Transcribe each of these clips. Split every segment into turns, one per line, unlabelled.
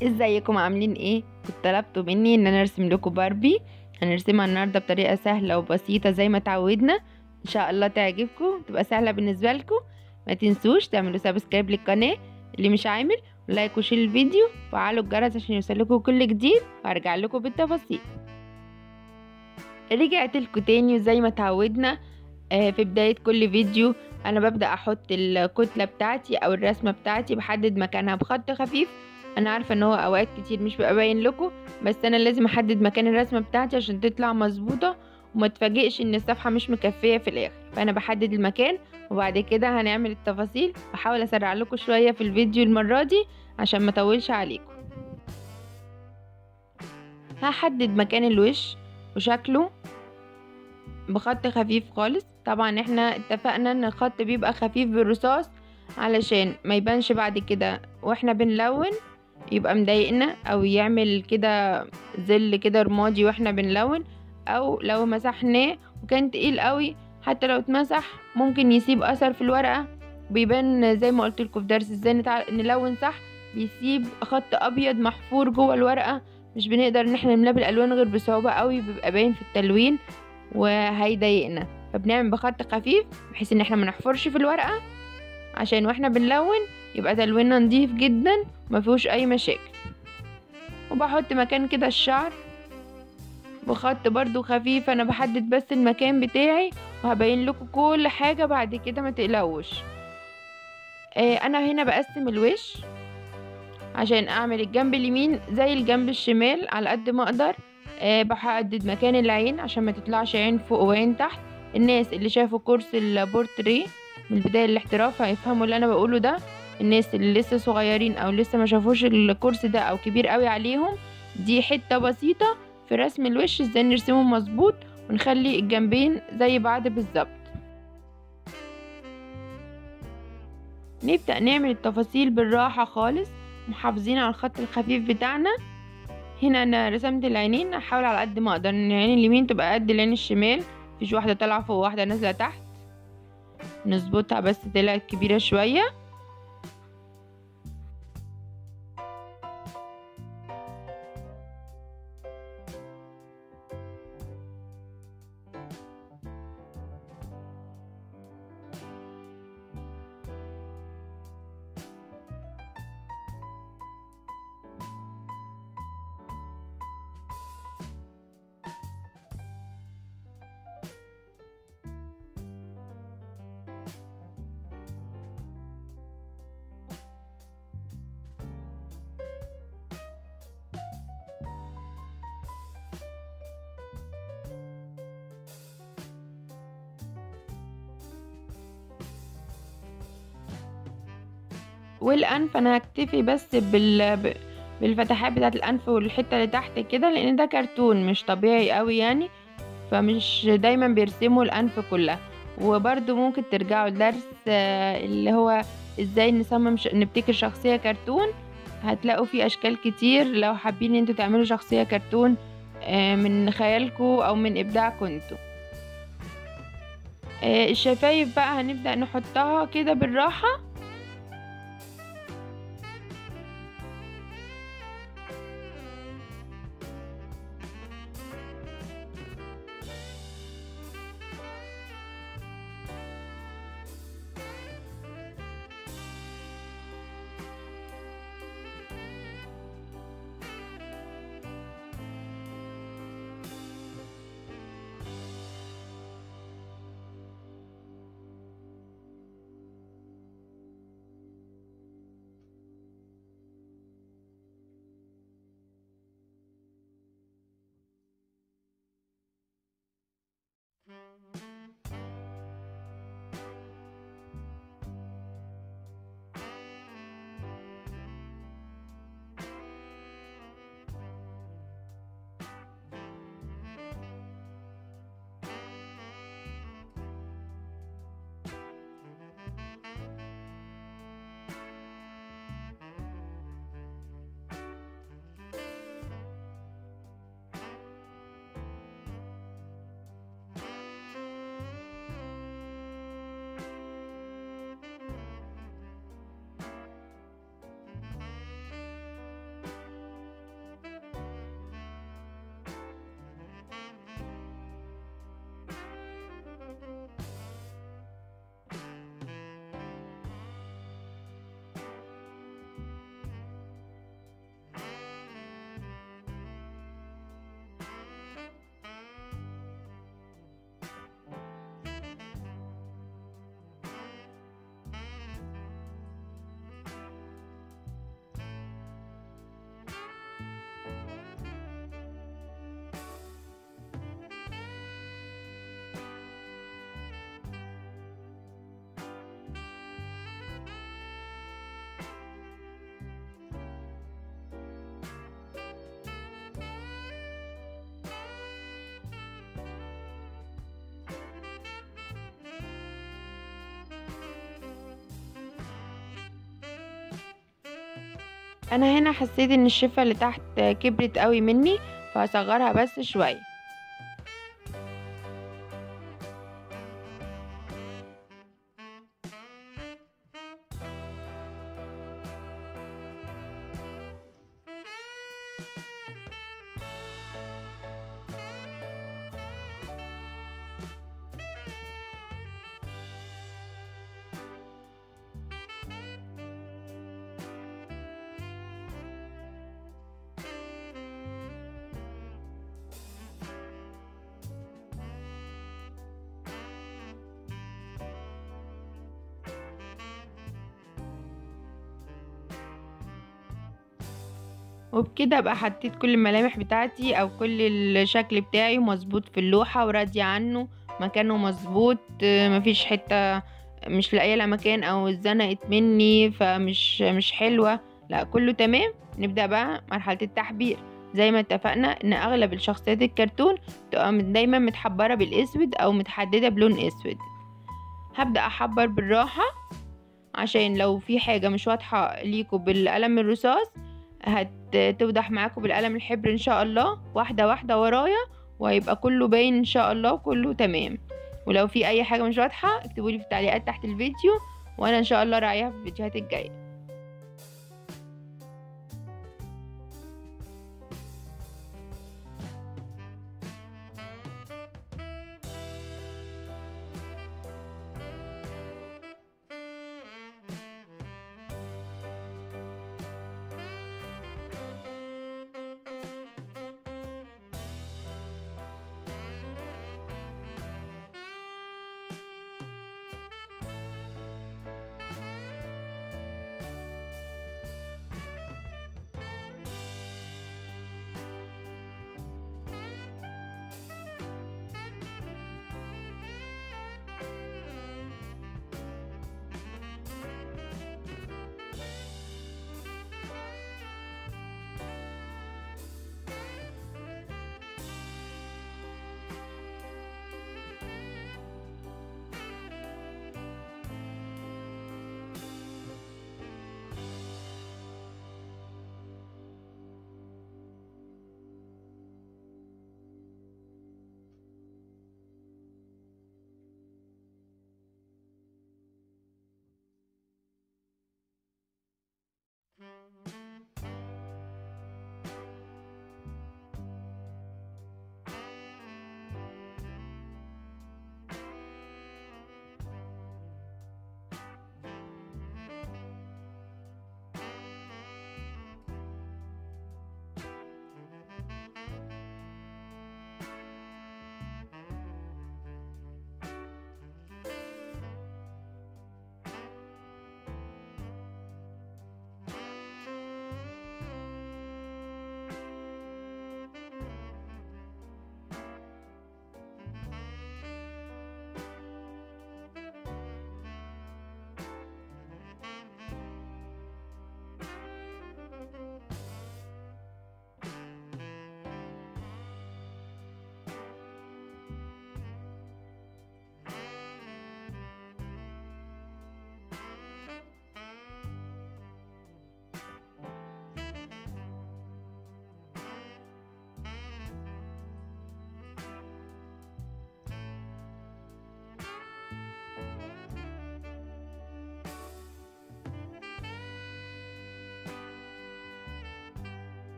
ازيكم عاملين ايه كنت طلبتوا مني ان انا ارسم لكم باربي هنرسمها النهارده بطريقه سهله وبسيطه زي ما تعودنا ان شاء الله تعجبكم تبقى سهله بالنسبه لكم ما تنسوش تعملوا سبسكرايب للقناه اللي مش عامل لايك وشير الفيديو وفعلوا الجرس عشان يوصلكوا كل جديد وهرجع لكم بالتفاصيل رجعت لكم تاني وزي ما تعودنا آه، في بدايه كل فيديو انا ببدا احط الكتله بتاعتي او الرسمه بتاعتي بحدد مكانها بخط خفيف انا عارفه ان هو اوقات كتير مش بيبقى باين لكم بس انا لازم احدد مكان الرسمه بتاعتي عشان تطلع مظبوطه وما تفاجئش ان الصفحه مش مكفيه في الاخر فانا بحدد المكان وبعد كده هنعمل التفاصيل بحاول اسرع لكم شويه في الفيديو المره دي عشان ما اطولش عليكم هحدد مكان الوش وشكله بخط خفيف خالص طبعا احنا اتفقنا ان الخط بيبقى خفيف بالرصاص علشان ما يبانش بعد كده واحنا بنلون يبقى مضايقنا او يعمل كده ظل كده رمادي واحنا بنلون او لو مسحناه وكان تقيل قوي حتى لو اتمسح ممكن يسيب اثر في الورقه بيبان زي ما قلت لكم في درس ازاي نتع... نلون صح بيسيب خط ابيض محفور جوه الورقه مش بنقدر ان احنا نملاه بالالوان غير بصعوبه قوي بيبقى باين في التلوين وهيضايقنا فبنعمل بخط خفيف بحيث ان احنا ما نحفرش في الورقه عشان واحنا بنلون يبقى تلويننا نضيف جدا ما فيهوش اي مشاكل وبحط مكان كده الشعر بخط برضو خفيف انا بحدد بس المكان بتاعي وهبين لكم كل حاجة بعد كده ما تقلقوش آه انا هنا بقسم الوش عشان اعمل الجنب اليمين زي الجنب الشمال على قد ما اقدر آه بحدد مكان العين عشان ما تطلعش عين فوق وعين تحت الناس اللي شافوا كورس البورتريه من البداية الاحتراف هيفهموا اللي انا بقوله ده الناس اللي لسه صغيرين او لسه ما شافوش الكورس ده او كبير قوي عليهم دي حتة بسيطة في رسم الوش ازاي نرسمه مظبوط ونخلي الجنبين زي بعض بالظبط نبدأ نعمل التفاصيل بالراحة خالص محافظين على الخط الخفيف بتاعنا هنا انا رسمت العينين احاول على قد ما اقدر ان العين اليمين تبقى قد العين الشمال مفيش واحدة طالعة فوق واحدة نازلة تحت نظبطها بس طلعت كبيرة شوية والانف انا هكتفي بس بال بالفتحات بتاعه الانف والحته اللي تحت كده لان ده كرتون مش طبيعي قوي يعني فمش دايما بيرسموا الانف كلها وبرده ممكن ترجعوا لدرس اللي هو ازاي نصمم ش... نبتكر شخصيه كرتون هتلاقوا فيه اشكال كتير لو حابين انتوا تعملوا شخصيه كرتون من خيالكم او من ابداعكم انتوا الشفايف بقى هنبدا نحطها كده بالراحه أنا هنا حسيت إن الشفة اللي تحت كبرت أوي مني فهاصغرها بس شوية. وبكده أبقى حطيت كل الملامح بتاعتي أو كل الشكل بتاعي مضبوط في اللوحة وراضية عنه، مكانه مضبوط ما فيش حتة مش لاقية لها مكان أو اتزنقت مني فمش مش حلوة، لأ كله تمام، نبدأ بقى مرحلة التحبير، زي ما اتفقنا إن أغلب الشخصيات الكرتون بتبقى م دايمًا متحبرة بالأسود أو متحددة بلون أسود. هابدأ أحبر بالراحة عشان لو في حاجة مش واضحة ليكم بالقلم الرصاص هتوضح معاكم بالقلم الحبر إن شاء الله واحدة واحدة ورايا وهيبقى كله باين إن شاء الله وكله تمام. ولو في أي حاجة مش واضحة اكتبوا لي في التعليقات تحت الفيديو وأنا إن شاء الله أراعيها في الفيديوهات الجاية.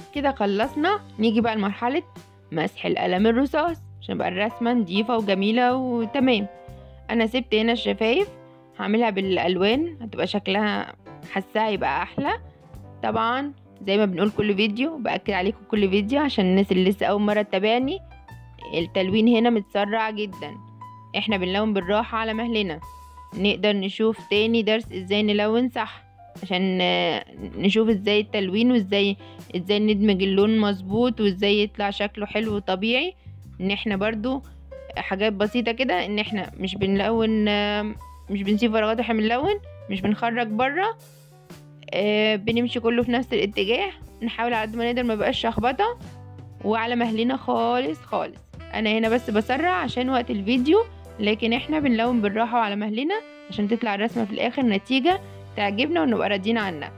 كده خلصنا نيجي بقى لمرحلة مسح القلم الرصاص عشان بقى الرسمة نضيفة وجميلة وتمام انا سبت هنا الشفايف هعملها بالالوان هتبقى شكلها حاساها يبقى احلى طبعا زي ما بنقول كل فيديو باكد عليكم كل فيديو عشان الناس اللي لسه اول مره تتابعني التلوين هنا متسرع جدا احنا بنلون بالراحه على مهلنا نقدر نشوف تاني درس ازاي نلون صح عشان نشوف ازاي التلوين وازاي ازاي ندمج اللون مظبوط وازاي يطلع شكله حلو وطبيعي ان احنا برضو حاجات بسيطة كده ان احنا مش بنلون مش بنسيب فراغات احنا بنلون مش بنخرج برا آه بنمشي كله في نفس الاتجاه نحاول على قد ما نقدر ما يبقاش شخبطة وعلى مهلنا خالص خالص انا هنا بس بسرع عشان وقت الفيديو لكن احنا بنلون بالراحة وعلى مهلنا عشان تطلع الرسمة في الاخر نتيجة تعجبنا ونبقى راضيين عنها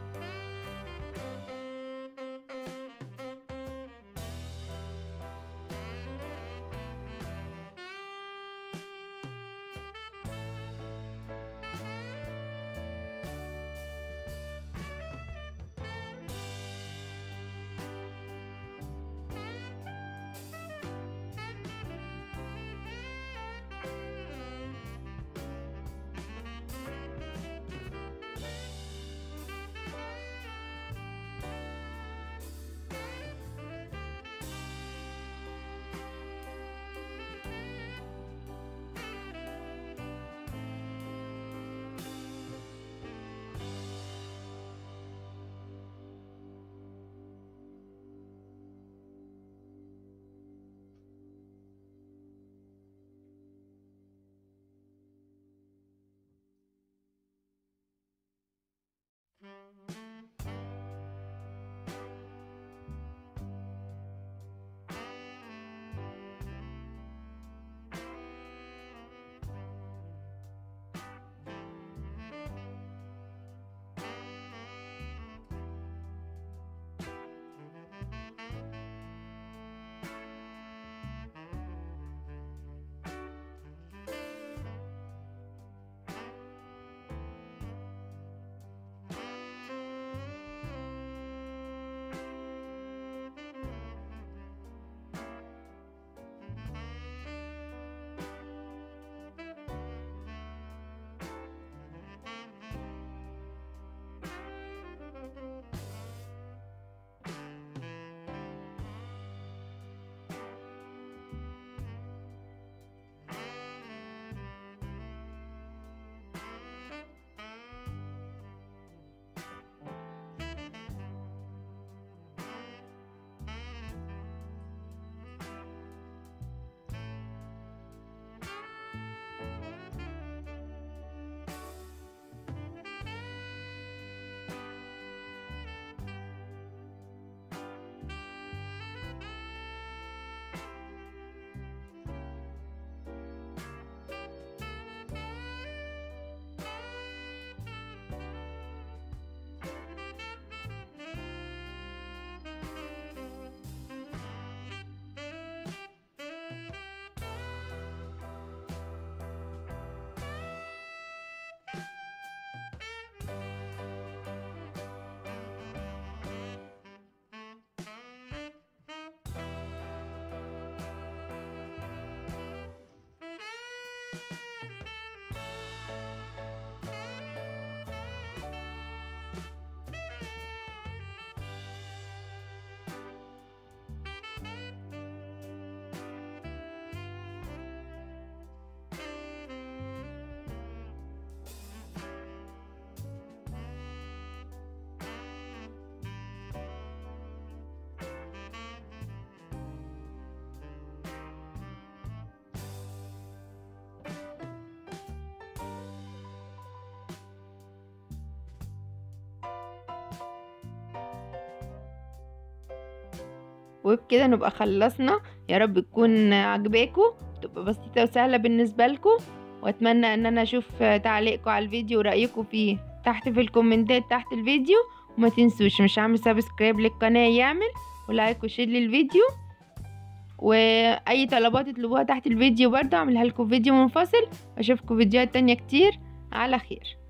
وبكده نبقى خلصنا يا رب تكون عجباكم تبقى بسيطة وسهلة بالنسبة لكم واتمنى ان انا اشوف تعليقكم على الفيديو ورأيكم فيه تحت في الكومنتات تحت الفيديو وما تنسوش مش عامل سبسكرايب للقناة يعمل ولايك وشير للفيديو واي طلبات تطلبوها تحت الفيديو برضه اعملها لكم فيديو منفصل واشوفكم فيديوهات تانية كتير على خير